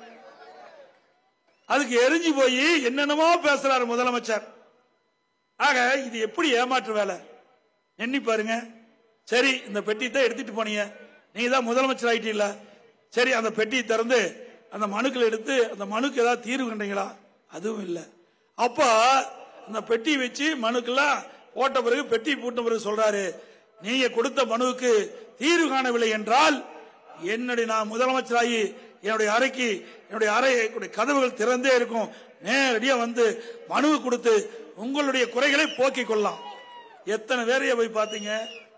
அதுக்கு எரிஞ்சு போய் என்னென்னமோ பேசுறாரு முதலமைச்சர் ஆக இது எப்படி ஏமாற்று வேலை எண்ணி பாருங்க சரி இந்த பெட்டி தான் எடுத்துட்டு போனீங்க நீங்க தான் முதலமைச்சர் ஆயிட்டீங்களா சரி அந்த பெட்டியை திறந்து அந்த மனுக்களை எடுத்து அந்த மனுக்கு ஏதாவது தீர்வு கண்டீங்களா அதுவும் இல்லை அப்ப அந்த பெட்டி வச்சு மனுக்கெல்லாம் போட்ட பிறகு பெட்டி பூட்ட பிறகு சொல்றாரு நீங்க கொடுத்த மனுவுக்கு தீர்வு காணவில்லை என்றால் என்னுடைய நான் முதலமைச்சராகி என்னுடைய அறைக்கு என்னுடைய அறை கதவுகள் திறந்தே இருக்கும் நேரடியா வந்து மனுவு கொடுத்து உங்களுடைய குறைகளை போக்கிக் கொள்ளலாம் எத்தனை பேரைய போய் பாத்தீங்க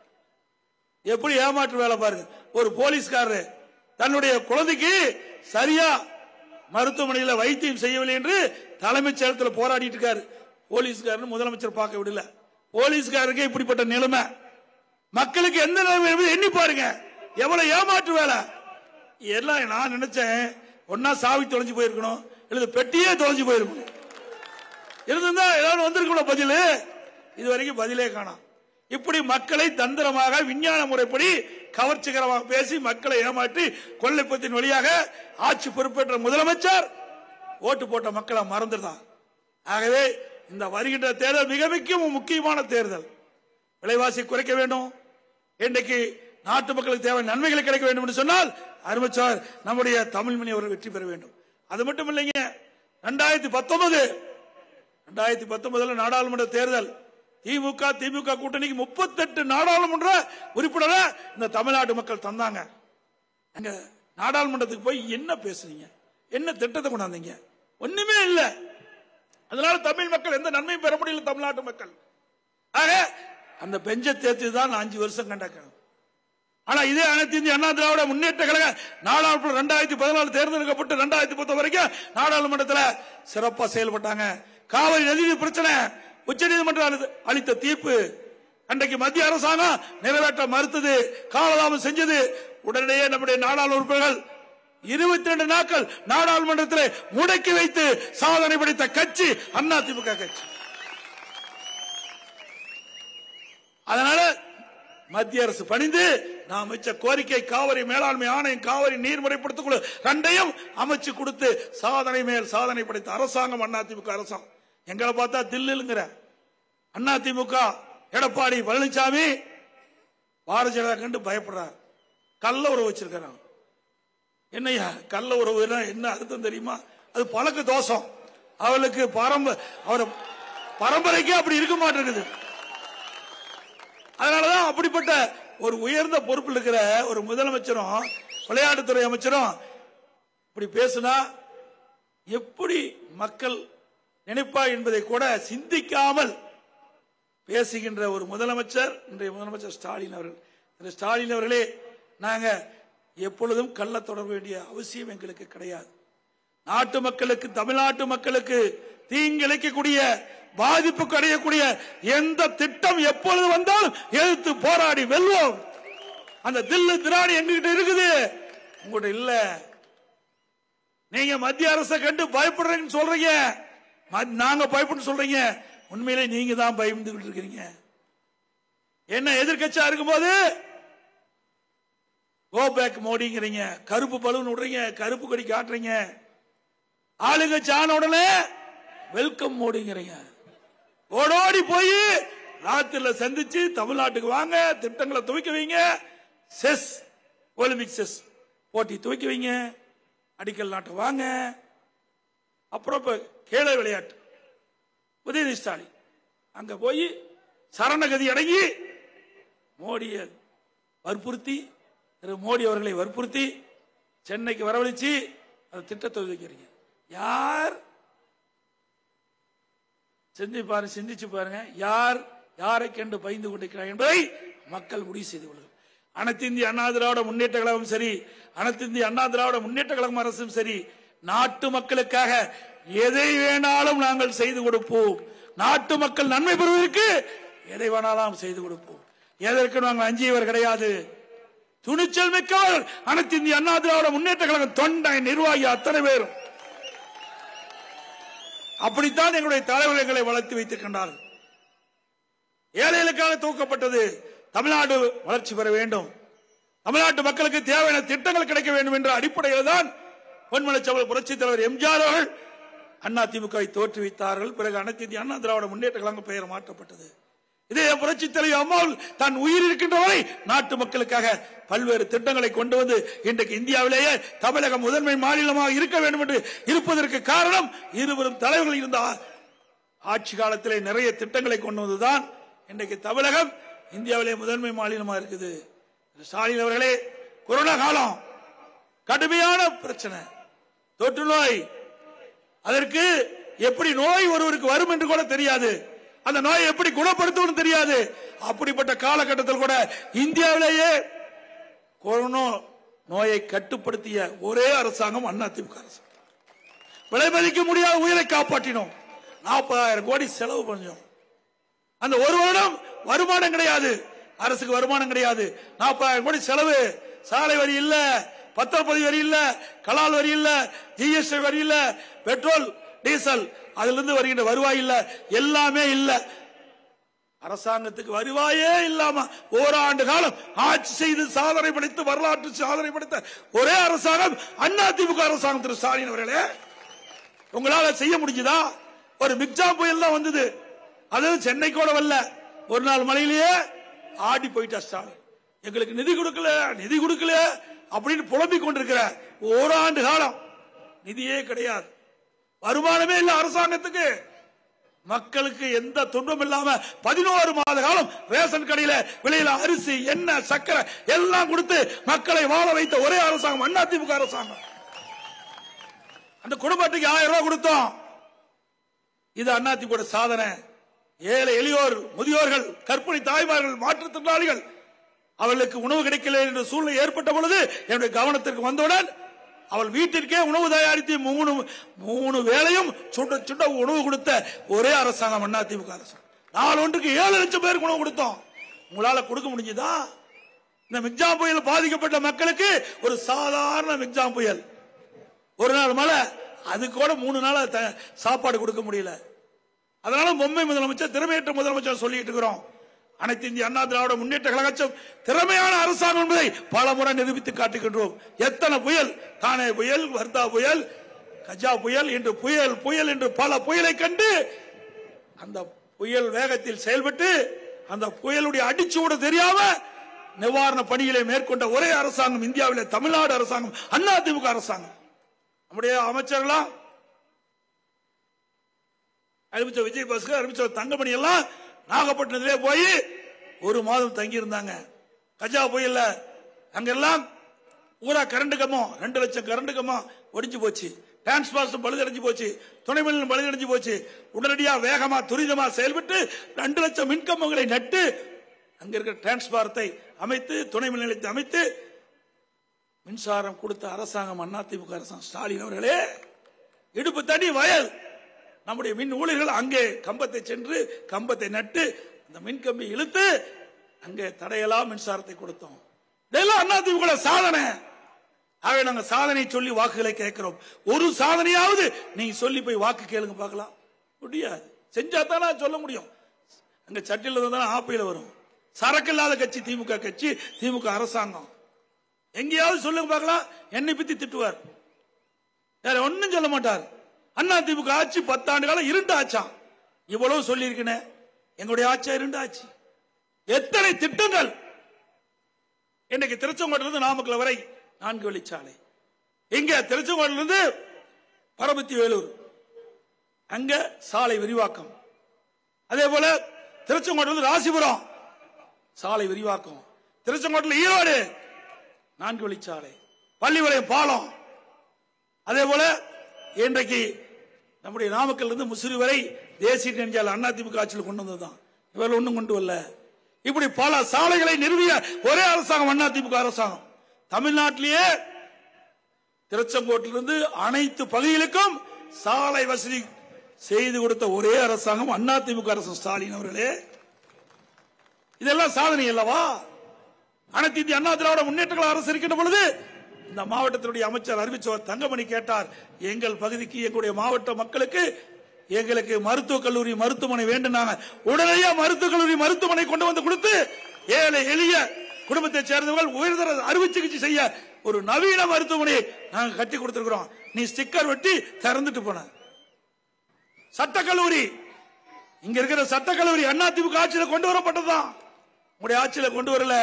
எப்படி ஏமாற்று வேலை பாருங்க ஒரு போலீஸ்காரரு தன்னுடைய குழந்தைக்கு சரியா மருத்துவமனையில் வைத்தியம் செய்யவில்லை என்று தலைமைச் செயலத்தில் போராடிட்டு இருக்காரு போலீஸ்காரன் முதலமைச்சர் பார்க்க விடல போலீஸ்காரருக்கு இப்படிப்பட்ட நிலைமை மக்களுக்கு எந்த நிலைமை என்பதை எண்ணி பாருங்க எவ்வளவு ஏமாற்று வேலை எல்லாம் நான் நினைச்சேன் ஒன்னா சாவி தொலைஞ்சு போயிருக்கணும் இல்ல பெட்டியே தொலைஞ்சு போயிருக்கணும் இருந்திருந்தா ஏதாவது வந்திருக்கணும் பதில் இது வரைக்கும் பதிலே காணோம் இப்படி மக்களை தந்திரமாக விஞ்ஞான முறைப்படி கவர்ச்சிகரமாக பேசி மக்களை ஏமாற்றி கொள்ளைப்பத்தின் வழியாக ஆட்சி பொறுப்பேற்ற முதலமைச்சர் ஓட்டு போட்ட மக்களை மறந்துதான் ஆகவே இந்த வருகின்ற தேர்தல் மிக மிக முக்கியமான தேர்தல் விலைவாசி குறைக்க வேண்டும் இன்றைக்கு நாட்டு மக்களுக்கு தேவை நன்மைகள் கிடைக்க வேண்டும் என்று சொன்னால் அருமைச்சார் நம்முடைய தமிழ்மணி அவர்கள் வெற்றி பெற வேண்டும் அது மட்டும் இல்லைங்க ரெண்டாயிரத்தி பத்தொன்பது ரெண்டாயிரத்தி பத்தொன்பதுல நாடாளுமன்ற தேர்தல் திமுக திமுக கூட்டணிக்கு முப்பத்தெட்டு நாடாளுமன்ற உறுப்பினரை இந்த தமிழ்நாட்டு மக்கள் தந்தாங்க அங்க நாடாளுமன்றத்துக்கு போய் என்ன பேசுனீங்க என்ன திட்டத்தை கொண்டாந்தீங்க ஒண்ணுமே இல்ல அதனால தமிழ் மக்கள் எந்த நன்மையும் பெற முடியல தமிழ்நாட்டு மக்கள் ஆக அந்த பெஞ்ச தேர்ச்சி தான் அஞ்சு வருஷம் கண்டக்கணும் ஆனா இதே அனைத்து இந்திய அண்ணா திராவிட முன்னேற்ற கழக நாடாளுமன்ற ரெண்டாயிரத்தி பதினாலு தேர்ந்தெடுக்கப்பட்டு ரெண்டாயிரத்தி பத்து வரைக்கும் நாடாளுமன்றத்தில் சிறப்பா செயல்பட்டாங்க காவிரி நதி பிரச்சனை உச்சநீதிமன்றம் அளித்த- அளித்த தீர்ப்பு அன்றைக்கு மத்திய அரசாங்கம் நிறைவேற்ற மறுத்தது காலதாமம் செஞ்சது உடனடியே நம்முடைய நாடாளுமன்ற உறுப்பினர்கள் இருபத்தி ரெண்டு நாட்கள் நாடாளுமன்றத்தில் முடக்கி வைத்து சாதனை படைத்த கட்சி அண்ணா திமுக கட்சி அதனால மத்திய அரசு பணிந்து நாம் வச்ச கோரிக்கை காவிரி மேலாண்மை ஆணையம் காவிரி நீர்முறைப்படுத்திக் குழு ரெண்டையும் அமைச்சு கொடுத்து சாதனை மேல் சாதனை படைத்த அரசாங்கம் அதிமுக அரசாங்கம் எங்களை பார்த்தா தில்லுங்கிற அதிமுக எடப்பாடி பழனிசாமி பாரதிய ஜனதா கண்டு பயப்படுறார் கள்ள உறவு வச்சிருக்கிறான் என்னையா கள்ள உறவுனா என்ன அர்த்தம் தெரியுமா அது பழக்க தோஷம் அவளுக்கு பரம்ப அவர் பரம்பரைக்கே அப்படி இருக்க மாட்டேங்குது அதனாலதான் அப்படிப்பட்ட ஒரு உயர்ந்த பொறுப்பில் இருக்கிற ஒரு முதலமைச்சரும் விளையாட்டுத்துறை அமைச்சரும் இப்படி பேசினா எப்படி மக்கள் நினைப்பா என்பதை கூட சிந்திக்காமல் பேசுகின்ற ஒரு முதலமைச்சர் இன்றைய முதலமைச்சர் ஸ்டாலின் அவர்கள் திரு ஸ்டாலின் அவர்களே நாங்க எப்பொழுதும் கள்ள தொடர வேண்டிய அவசியம் எங்களுக்கு கிடையாது நாட்டு மக்களுக்கு தமிழ்நாட்டு மக்களுக்கு தீங்கிழைக்கக்கூடிய பாதிப்புக்கு அடையக்கூடிய எந்த திட்டம் எப்பொழுது வந்தாலும் எதிர்த்து போராடி வெல்வோம் அந்த தில்லு திராணி எங்ககிட்ட இருக்குது உங்ககிட்ட இல்ல நீங்க மத்திய அரசை கண்டு பயப்படுறீங்கன்னு சொல்றீங்க ம- நாங்க பயப்பட்டு சொல்றீங்க உண்மையிலே நீங்க தான் பயந்துகிட்டு இருக்கிறீங்க என்ன எதிர்க்கட்சியா இருக்கும்போது கோ பேக் மோடிங்கிறீங்க கருப்பு பலூன் விடுறீங்க கருப்பு கொடி காட்டுறீங்க ஆளுங்கட்சி ஆன உடனே வெல்கம் மோடிங்கிறீங்க ஓடோடி போய் ராத்திரில சந்திச்சு தமிழ்நாட்டுக்கு வாங்க திட்டங்களை துவக்கி வைங்க செஸ் ஒலிம்பிக் செஸ் போட்டி துவக்கி வைங்க அடிக்கல் நாட்டு வாங்க அப்புறம் இப்ப கேள விளையாட்டு உதயநிதி ஸ்டாலின் அங்க போய் சரணகதி அடங்கி மோடியை வற்புறுத்தி திரு மோடி அவர்களை வற்புறுத்தி சென்னைக்கு வரவழைச்சு அந்த திட்டத்தை ஒதுக்கிறீங்க யார் சிந்தி பாருங்க சிந்திச்சு பாருங்க யார் யாரை கண்டு பயந்து கொண்டிருக்கிறார் என்பதை மக்கள் முடிவு செய்து கொள்ளுங்கள் அனைத்து இந்திய அண்ணா திராவிட முன்னேற்ற கழகம் சரி அனைத்து இந்திய அண்ணா திராவிட முன்னேற்ற கழகம் அரசும் சரி நாட்டு மக்களுக்காக எதை வேணாலும் நாங்கள் செய்து கொடுப்போம் நாட்டு மக்கள் நன்மை பெறுவதற்கு எதை வேணாலும் செய்து கொடுப்போம் எதற்கு நாங்கள் அஞ்சியவர் கிடையாது துணிச்சல் மிக்கவர் அனைத்து இந்திய அண்ணா திராவிட முன்னேற்ற கழகம் தொண்டை நிர்வாகி அத்தனை பேரும் அப்படித்தான் எங்களுடைய தலைவர்கள் எங்களை வளர்த்து வைத்திருக்கின்றார்கள் ஏழைகளுக்காக தூக்கப்பட்டது தமிழ்நாடு வளர்ச்சி பெற வேண்டும் தமிழ்நாட்டு மக்களுக்கு தேவையான திட்டங்கள் கிடைக்க வேண்டும் என்ற அடிப்படையில் தான் பொன்மலைச்சவல் புரட்சித் தலைவர் எம்ஜிஆர் அவர்கள் அண்ணா திமுகவை தோற்றுவித்தார்கள் பிறகு அனைத்து இந்திய அண்ணா திராவிட முன்னேற்ற கழகம் பெயர் மாற்றப்பட்டது இதே புரட்சி தலைவர் அம்மாவில் தன் உயிர் இருக்கின்ற வரை நாட்டு மக்களுக்காக பல்வேறு திட்டங்களை கொண்டு வந்து இன்றைக்கு இந்தியாவிலேயே தமிழகம் முதன்மை மாநிலமாக இருக்க வேண்டும் என்று இருப்பதற்கு காரணம் இருவரும் தலைவர்கள் இருந்த ஆ- ஆட்சி காலத்திலே நிறைய திட்டங்களை கொண்டு வந்ததுதான் இன்றைக்கு தமிழகம் இந்தியாவிலே முதன்மை மாநிலமா இருக்குது ஸ்டாலின் அவர்களே கொரோனா காலம் கடுமையான பிரச்சனை தொற்று நோய் அதற்கு எப்படி நோய் ஒருவருக்கு வரும் என்று கூட தெரியாது அந்த நோயை எப்படி குணப்படுத்தணும் தெரியாது அப்படிப்பட்ட காலகட்டத்தில் கூட இந்தியாவிலேயே கொரோனா நோயை கட்டுப்படுத்திய ஒரே அரசாங்கம் அதிமுக அரசு விலை மதிக்க முடியாத உயிரை காப்பாற்றினோம் நாற்பதாயிரம் கோடி செலவு பண்ணோம் அந்த ஒரு வருடம் வருமானம் கிடையாது அரசுக்கு வருமானம் கிடையாது நாற்பதாயிரம் கோடி செலவு சாலை வரி இல்ல பத்திரப்பதிவு வரி இல்ல கலால் வரி இல்ல ஜிஎஸ்டி வரி இல்ல பெட்ரோல் டீசல் அதுல இருந்து வருகின்ற வருவாய் இல்ல எல்லாமே இல்ல அரசாங்கத்துக்கு வருவாயே இல்லாம ஓராண்டு காலம் ஆட்சி செய்து சாதனை படைத்து வரலாற்று சாதனை படைத்த ஒரே அரசாங்கம் அதிமுக அரசாங்கம் திரு ஸ்டாலின் அவர்களே உங்களால செய்ய முடிஞ்சதா ஒரு மிக்ஜா புயல் தான் வந்தது அது சென்னை கூட வரல ஒரு நாள் மழையிலேயே ஆடி போயிட்டா ஸ்டாலின் எங்களுக்கு நிதி கொடுக்கல நிதி கொடுக்கல அப்படின்னு புலம்பிக் கொண்டிருக்கிற ஓராண்டு காலம் நிதியே கிடையாது வருமானமே இல்ல அரசாங்கத்துக்கு மக்களுக்கு எந்த துன்பம் இல்லாம பதினோரு மாத காலம் ரேஷன் கடையில விலையில அரிசி எண்ணெய் சக்கரை எல்லாம் கொடுத்து மக்களை வாழ வைத்த ஒரே அரசாங்கம் அதிமுக அரசாங்கம் அந்த குடும்பத்துக்கு ஆயிரம் ரூபாய் கொடுத்தோம் இது அதிமுக சாதனை ஏழை எளியோர் முதியோர்கள் கற்பிணி தாய்மார்கள் மாற்றுத்திறனாளிகள் அவர்களுக்கு உணவு கிடைக்கல என்ற சூழ்நிலை ஏற்பட்ட பொழுது என்னுடைய கவனத்திற்கு வந்தவுடன் அவள் வீட்டிற்கே உணவு தயாரித்து மூணு மூணு வேளையும் சுட சுட உணவு கொடுத்த ஒரே அரசாங்கம் அதிமுக அரசாங்கம் நாலு ஒன்றுக்கு ஏழு லட்சம் பேருக்கு உணவு கொடுத்தோம் உங்களால கொடுக்க முடிஞ்சதா இந்த மிக்ஜாம் புயல் பாதிக்கப்பட்ட மக்களுக்கு ஒரு சாதாரண மிக்ஜாம் புயல் ஒரு நாள் மழை அது கூட மூணு நாளா த- சாப்பாடு கொடுக்க முடியல அதனால பொம்மை முதலமைச்சர் திறமையற்ற முதலமைச்சர் சொல்லிட்டு இருக்கிறோம் அனைத்து இந்திய அண்ணா திராவிட முன்னேற்ற கழகம் திறமையான அரசாங்கம் என்பதை பல முறை நிரூபித்து காட்டுகின்றோம் எத்தனை புயல் தானே புயல் வர்தா புயல் கஜா புயல் என்று புயல் புயல் என்று பல புயலை கண்டு அந்த புயல் வேகத்தில் செயல்பட்டு அந்த புயலுடைய அடிச்சூட தெரியாம நிவாரண பணிகளை மேற்கொண்ட ஒரே அரசாங்கம் இந்தியாவிலே தமிழ்நாடு அரசாங்கம் அண்ணா திமுக அரசாங்கம் நம்முடைய அமைச்சர்களாம் அறிவிச்ச விஜய் பாஸ்கர் அறிவிச்ச தங்கமணி எல்லாம் நாகப்பட்டினத்திலே போய் ஒரு மாதம் தங்கி இருந்தாங்க கஜா புயல்ல அங்கெல்லாம் பூரா கரண்ட் கம்பம் ரெண்டு லட்சம் கரண்ட் கம்பம் ஒடிஞ்சு போச்சு டிரான்ஸ்பார்மர் பழுதடைஞ்சு போச்சு துணை மின் பழுதடைஞ்சு போச்சு உடனடியா வேகமா துரிதமா செயல்பட்டு ரெண்டு லட்சம் மின்கம்பங்களை நட்டு அங்க இருக்கிற டிரான்ஸ்பாரத்தை அமைத்து துணை மின் நிலையத்தை அமைத்து மின்சாரம் கொடுத்த அரசாங்கம் அதிமுக அரசாங்கம் ஸ்டாலின் அவர்களே இடுப்பு தண்ணி வயல் நம்முடைய மின் ஊழியர்கள் அங்கே கம்பத்தை சென்று கம்பத்தை நட்டு அந்த மின் கம்பி இழுத்து அங்கே தடையெல்லாம் மின்சாரத்தை கொடுத்தோம் இதெல்லாம் அதிமுக சாதனை ஆகவே நாங்க சாதனை சொல்லி வாக்குகளை கேட்கிறோம் ஒரு சாதனையாவது நீங்க சொல்லி போய் வாக்கு கேளுங்க பார்க்கலாம் முடியாது செஞ்சா தானே சொல்ல முடியும் அங்க சட்டில இருந்தா ஆப்பையில வரும் சரக்கு இல்லாத கட்சி திமுக கட்சி திமுக அரசாங்கம் எங்கேயாவது சொல்லுங்க பார்க்கலாம் என்னை பத்தி திட்டுவார் வேற ஒண்ணும் சொல்ல மாட்டார் அண்ணா திமுக ஆட்சி பத்தாண்டு காலம் இருண்டு ஆச்சாம் இவ்வளவு சொல்லி எங்களுடைய ஆட்சியா இருண்டு ஆச்சு எத்தனை திட்டங்கள் இன்னைக்கு திருச்செங்கோட்டிலிருந்து நாமக்கல் வரை நான்கு வழிச்சாலை இங்க திருச்செங்கோட்டிலிருந்து பரபத்தி வேலூர் அங்க சாலை விரிவாக்கம் அதே போல திருச்செங்கோட்டிலிருந்து ராசிபுரம் சாலை விரிவாக்கம் திருச்செங்கோட்டில் ஈரோடு நான்கு வழிச்சாலை பள்ளிவளையம் பாலம் அதே போல இன்றைக்கு நம்முடைய நாமக்கல் இருந்து முசிறி வரை தேசிய நெஞ்சால் அதிமுக ஆட்சியில் கொண்டு வந்ததுதான் இவர் ஒண்ணும் கொண்டு வரல இப்படி பல சாலைகளை நிறுவிய ஒரே அரசாங்கம் அதிமுக அரசாங்கம் தமிழ்நாட்டிலேயே திருச்செங்கோட்டிலிருந்து அனைத்து பகுதிகளுக்கும் சாலை வசதி செய்து கொடுத்த ஒரே அரசாங்கம் அதிமுக அரசு ஸ்டாலின் அவர்களே இதெல்லாம் சாதனை அல்லவா அனைத்து இந்திய அண்ணா திராவிட முன்னேற்ற கழக அரசு இருக்கின்ற பொழுது இந்த மாவட்டத்தினுடைய அமைச்சர் அறிவிச்சவர் தங்கமணி கேட்டார் எங்கள் பகுதிக்கு எங்களுடைய மாவட்ட மக்களுக்கு எங்களுக்கு மருத்துவக் கல்லூரி மருத்துவமனை வேண்டும்னாங்க உடனடியா மருத்துவக் கல்லூரி மருத்துவமனை கொண்டு வந்து கொடுத்து ஏழை எளிய குடும்பத்தை சேர்ந்தவர்கள் உயர்தர அறுவை சிகிச்சை செய்ய ஒரு நவீன மருத்துவமனையை நாங்க கட்டி கொடுத்திருக்கிறோம் நீ ஸ்டிக்கர் வெட்டி திறந்துட்டு போன சட்டக்கல்லூரி இங்க இருக்கிற சட்டக்கல்லூரி அதிமுக ஆட்சியில கொண்டு வரப்பட்டதுதான் உங்களுடைய ஆட்சியில கொண்டு வரல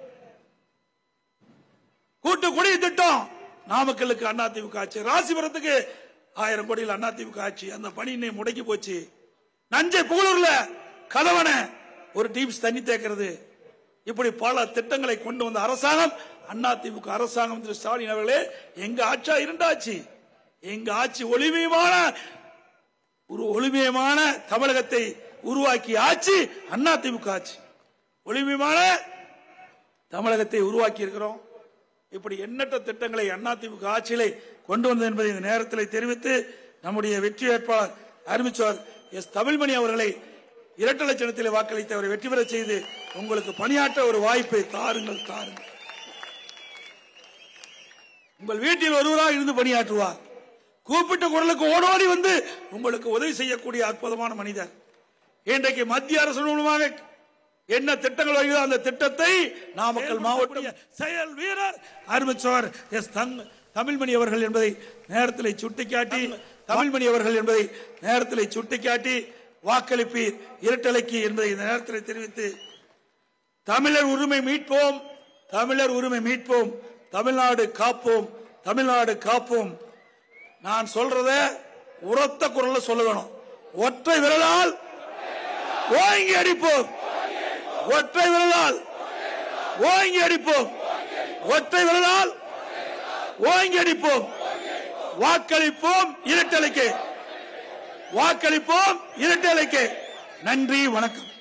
கூட்டு குடி திட்டம் நாமக்கலுக்கு அதிமுக ஆட்சி ராசிபுரத்துக்கு ஆயிரம் கோடியில் அதிமுக ஆட்சி அந்த பணி இன்னைக்கு முடங்கி போச்சு நஞ்சை புகழூர்ல கலவன ஒரு டீம்ஸ் தண்ணி தேக்கிறது இப்படி பல திட்டங்களை கொண்டு வந்த அரசாங்கம் அதிமுக அரசாங்கம் திரு ஸ்டாலின் அவர்களே எங்க ஆட்சியா இருந்தாச்சு எங்க ஆட்சி ஒளிமயமான ஒரு ஒளிமயமான தமிழகத்தை உருவாக்கிய ஆட்சி அதிமுக ஆட்சி ஒளிமயமான தமிழகத்தை உருவாக்கி இருக்கிறோம் இப்படி எண்ணற்ற திட்டங்களை அதிமுக ஆட்சியிலே கொண்டு வந்தது என்பதை இந்த நேரத்தில் தெரிவித்து நம்முடைய வெற்றி வேட்பாளர் அறிவிச்சவர் எஸ் தமிழ்மணி அவர்களை இரட்டை லட்சணத்தில் வாக்களித்து அவரை வெற்றி பெற செய்து உங்களுக்கு பணியாற்ற ஒரு வாய்ப்பை தாருங்கள் தாருங்கள் உங்கள் வீட்டில் ஒருவராக இருந்து பணியாற்றுவார் கூப்பிட்ட குரலுக்கு ஓடோடி வந்து உங்களுக்கு உதவி செய்யக்கூடிய அற்புதமான மனிதர் இன்றைக்கு மத்திய அரசு மூலமாக என்ன திட்டங்கள் வருகிறதோ அந்த திட்டத்தை நாமக்கல் மாவட்ட செயல் வீரர் அறிவிச்சவர் எஸ் தங்- தமிழ்மணி அவர்கள் என்பதை நேரத்தில் சுட்டிக்காட்டி தமிழ்மணி அவர்கள் என்பதை நேரத்தில் சுட்டிக்காட்டி வாக்களிப்பீர் இரட்டலைக்கு என்பதை இந்த நேரத்தில் தெரிவித்து தமிழர் உரிமை மீட்போம் தமிழர் உரிமை மீட்போம் தமிழ்நாடு காப்போம் தமிழ்நாடு காப்போம் நான் சொல்றத உரத்த குரல்ல சொல்ல வேணும் ஒற்றை விரலால் ஓங்கி அடிப்போம் ஒற்றை விரலால் ஓங்கி அடிப்போம் ஒற்றை விரலால் ஓங்கி அடிப்போம் வாக்களிப்போம் இரட்டலைக்கு வாக்களிப்போம் இரட்டலைக்கு நன்றி வணக்கம்